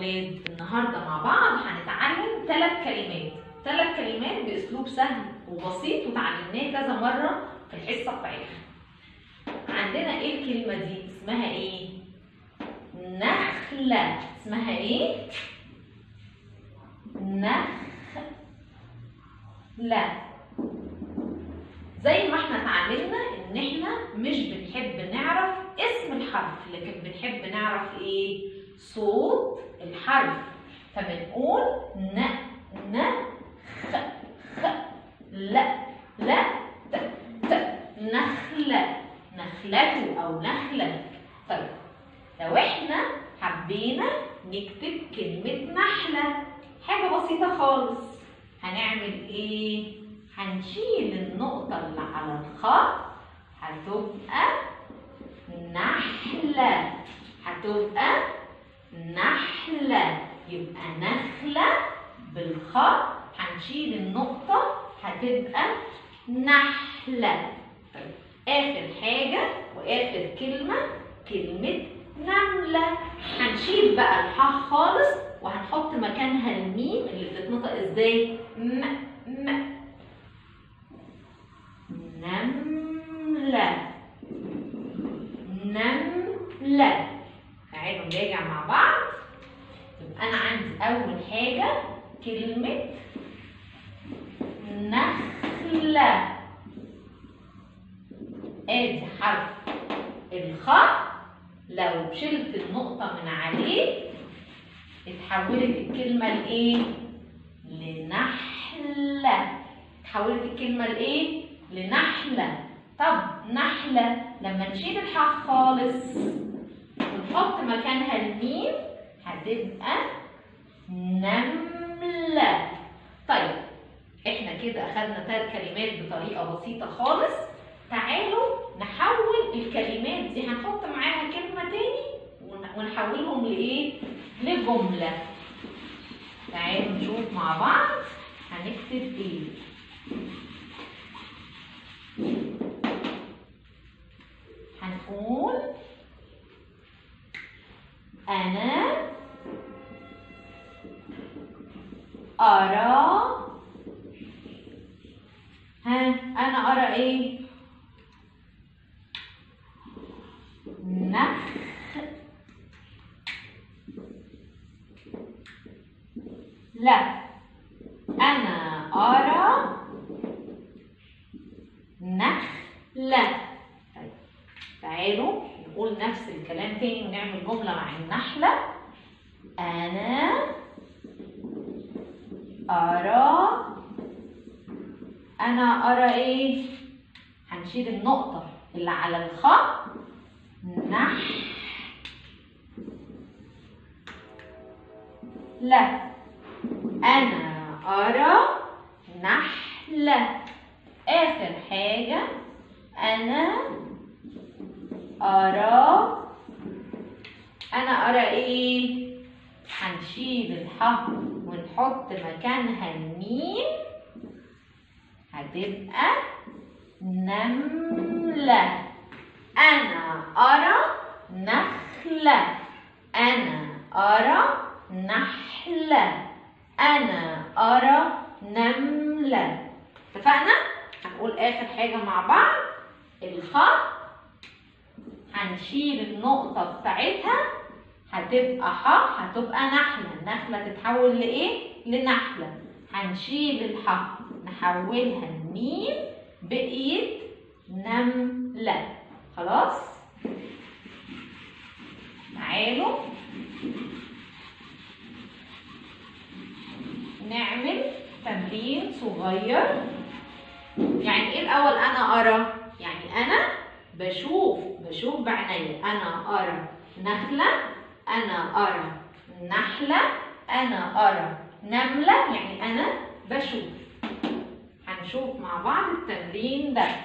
ولاد النهارده مع بعض هنتعلم ثلاث كلمات ثلاث كلمات باسلوب سهل وبسيط وتعلمناه كذا مره في الحصه بتاعتنا عندنا ايه الكلمه دي اسمها ايه نخله اسمها ايه نخله زي ما احنا اتعلمنا ان احنا مش بنحب نعرف اسم الحرف لكن بنحب نعرف ايه صوت الحرف فبنقول ن ن خ خ لا لا ت ت نخلة نخلته او نخلة طيب لو احنا حبينا نكتب كلمة نحلة حاجة بسيطة خالص هنعمل ايه؟ هنشيل النقطة اللي على الخط هتبقى نحلة هتبقى نحلة يبقى نخلة بالخط هنشيل النقطة هتبقى نحلة طيب آخر حاجة وآخر كلمة كلمة نملة هنشيل بقى الحاء خالص وهنحط مكانها الميم اللي بتتنطق ازاي؟ م م نملة نملة تعالوا نراجع مع بعض يبقى أنا عندي أول حاجة كلمة نخلة آدي حرف الخاء لو شلت النقطة من عليه اتحولت الكلمة لإيه؟ لنحلة اتحولت الكلمة لإيه؟ لنحلة طب نحلة لما نشيل الحاء خالص ونحط مكانها الميم هتبقى نملة طيب احنا كده اخدنا ثلاث كلمات بطريقة بسيطة خالص تعالوا نحول الكلمات دي هنحط معاها كلمة تاني ونحولهم لإيه؟ لجملة تعالوا نشوف مع بعض هنكتب ايه هنقول أنا أرى ها أنا أرى إيه؟ نخ لا أنا أرى نخلة طيب تعالوا نقول نفس الكلام تاني ونعمل جملة مع النحلة أنا أرى أنا أرى إيه؟ هنشيل النقطة اللي على الخط نح لا أنا أرى نحلة آخر حاجة أنا أرى أنا أرى إيه؟ هنشيل الحاء ونحط مكانها الميم هتبقى نملة أنا أرى نخلة أنا أرى نحلة أنا أرى نملة اتفقنا؟ هنقول آخر حاجة مع بعض الخط هنشيل النقطة بتاعتها هتبقى ح هتبقى نحلة النخلة تتحول لإيه؟ لنحلة هنشيل الح نحولها لميم بقيت نملة خلاص؟ تعالوا نعمل تمرين صغير يعني ايه الاول انا ارى يعني انا بشوف بشوف بعيني انا ارى نخله انا ارى نحله انا ارى نمله يعني انا بشوف هنشوف مع بعض التمرين ده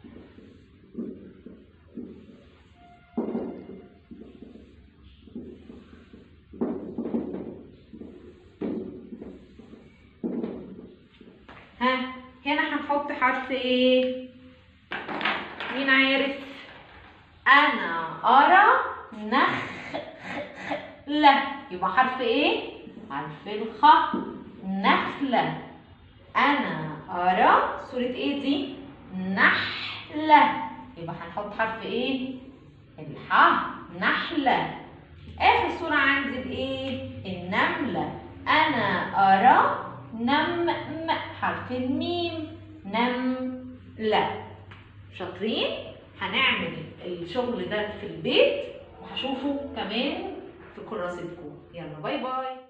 ها هنا هنحط حرف ايه مين عارف انا ارى نخ لا يبقى حرف ايه حرف الخاء نخلة انا ارى صورة ايه دي نحلة يبقى هنحط حرف ايه الحاء نحلة اخر صورة عندي الايه النملة انا ارى نم م حرف الميم نملة شاطرين هنعمل الشغل ده في البيت وهشوفه كمان في كراستكم يلا باي باي